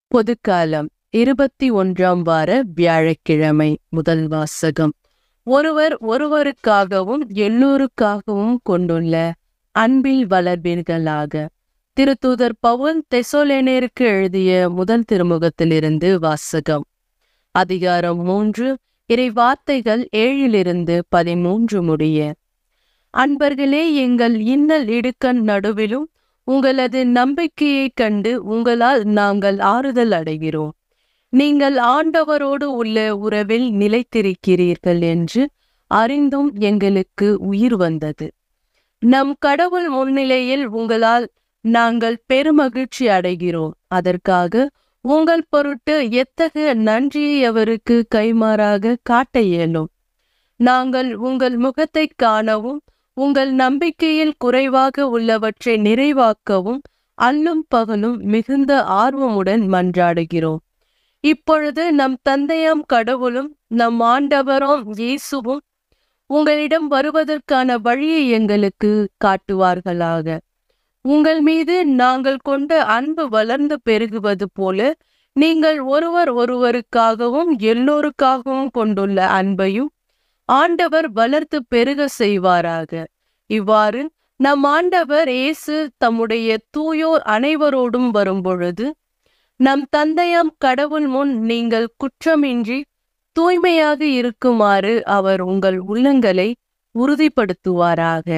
பொதுக்காலம் இருபத்தி ஒன்றாம் வார வியாழக்கிழமை முதல் வாசகம் ஒருவர் ஒருவருக்காகவும் எல்லோருக்காகவும் கொண்டுள்ள அன்பில் வளர்வீர்களாக திருத்தூதர் பவுல் தெசோலேனேருக்கு எழுதிய முதல் திருமுகத்திலிருந்து வாசகம் அதிகாரம் மூன்று இறை வார்த்தைகள் ஏழிலிருந்து பதிமூன்று முடிய அன்பர்களே எங்கள் இன்னல் இடுக்கண் நடுவிலும் உங்களது நம்பிக்கையைக் கண்டு உங்களால் நாங்கள் ஆறுதல் அடைகிறோம் நீங்கள் ஆண்டவரோடு உள்ள உறவில் நிலைத்திருக்கிறீர்கள் என்று அறிந்தும் எங்களுக்கு உயிர் வந்தது நம் கடவுள் முன்னிலையில் உங்களால் நாங்கள் பெருமகிழ்ச்சி அடைகிறோம் அதற்காக உங்கள் பொருட்டு எத்தகைய நன்றியை அவருக்கு கைமாறாக காட்ட இயலும் நாங்கள் உங்கள் முகத்தை காணவும் உங்கள் நம்பிக்கையில் குறைவாக உள்ளவற்றை நிறைவாக்கவும் அல்லும் பகலும் மிகுந்த ஆர்வமுடன் மன்றாடுகிறோம் இப்பொழுது நம் தந்தையாம் கடவுளும் நம் ஆண்டவரும் இயேசுவும் உங்களிடம் வருவதற்கான வழியை எங்களுக்கு காட்டுவார்களாக உங்கள் மீது நாங்கள் கொண்ட அன்பு வளர்ந்து பெருகுவது போல நீங்கள் ஒருவர் ஒருவருக்காகவும் எல்லோருக்காகவும் கொண்டுள்ள அன்பையும் ஆண்டவர் வளர்த்து பெருக செய்வாராக இவ்வாறு நம் ஆண்டவர் இயேசு தம்முடைய தூயோர் அனைவரோடும் வரும்பொழுது நம் தந்தையாம் கடவுள் முன் நீங்கள் குற்றமின்றி தூய்மையாக இருக்குமாறு அவர் உங்கள் உள்ளங்களை உறுதிப்படுத்துவாராக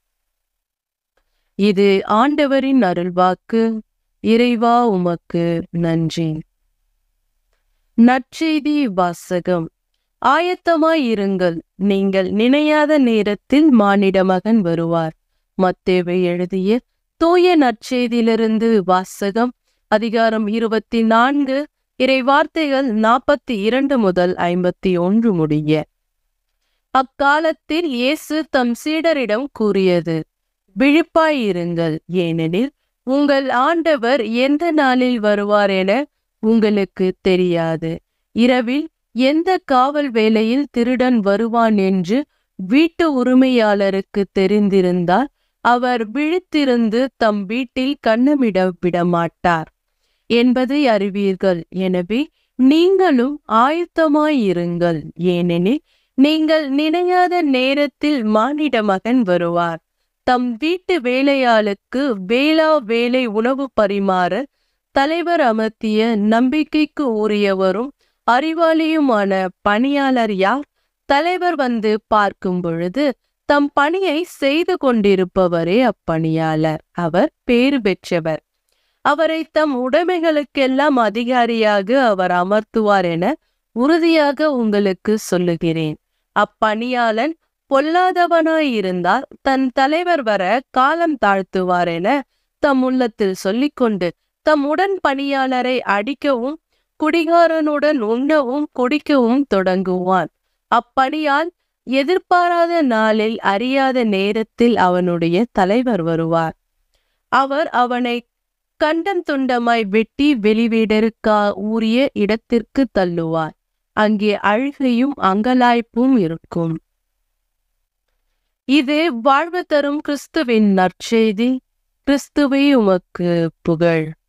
இது ஆண்டவரின் அருள்வாக்கு இறைவா உமக்கு நன்றி நற்செய்தி வாசகம் ஆயத்தமாய் இருங்கள் நீங்கள் நினையாத நேரத்தில் மானிட மகன் வருவார் மத்தேவை எழுதிய தூய நற்செய்தியிலிருந்து வாசகம் அதிகாரம் இருபத்தி நான்கு இறை வார்த்தைகள் நாற்பத்தி இரண்டு முதல் ஐம்பத்தி ஒன்று முடிய அக்காலத்தில் இயேசு தம் சீடரிடம் கூறியது விழிப்பாயிருங்கள் ஏனெனில் உங்கள் ஆண்டவர் எந்த நாளில் வருவார் என உங்களுக்கு தெரியாது இரவில் எந்த காவல் வேளையில் திருடன் வருவான் என்று வீட்டு உரிமையாளருக்கு தெரிந்திருந்தால் அவர் விழித்திருந்து தம் வீட்டில் கண்ணமிட விடமாட்டார் என்பதை அறிவீர்கள் எனவே நீங்களும் ஆயத்தமாயிருங்கள் ஏனெனில் நீங்கள் நினையாத நேரத்தில் மானிட மகன் வருவார் தம் வீட்டு வேலையாளுக்கு வேளா வேலை உணவு பரிமாற தலைவர் அமர்த்திய நம்பிக்கைக்கு உரியவரும் அறிவாளியுமான பணியாளர் யார் தலைவர் வந்து பார்க்கும் பொழுது தம் பணியை செய்து கொண்டிருப்பவரே அப்பணியாளர் அவர் பேறு பெற்றவர் அவரை தம் உடைமைகளுக்கெல்லாம் அதிகாரியாக அவர் அமர்த்துவார் என உறுதியாக உங்களுக்கு சொல்லுகிறேன் அப்பணியாளன் பொல்லாதவனாயிருந்தால் தன் தலைவர் வர காலம் தாழ்த்துவார் என தம் உள்ளத்தில் சொல்லிக்கொண்டு தம் உடன் பணியாளரை அடிக்கவும் குடிகாரனுடன் உண்ணவும் குடிக்கவும் தொடங்குவான் அப்பணியால் எதிர்பாராத நாளில் அறியாத நேரத்தில் அவனுடைய தலைவர் வருவார் அவர் அவனை கண்டம் துண்டமாய் வெட்டி வெளிவீடருக்கா ஊறிய இடத்திற்கு தள்ளுவார் அங்கே அழுகையும் அங்கலாய்ப்பும் இருக்கும் இது வாழ்வு தரும் கிறிஸ்துவின் நற்செய்தி கிறிஸ்துவே உமக்கு புகழ்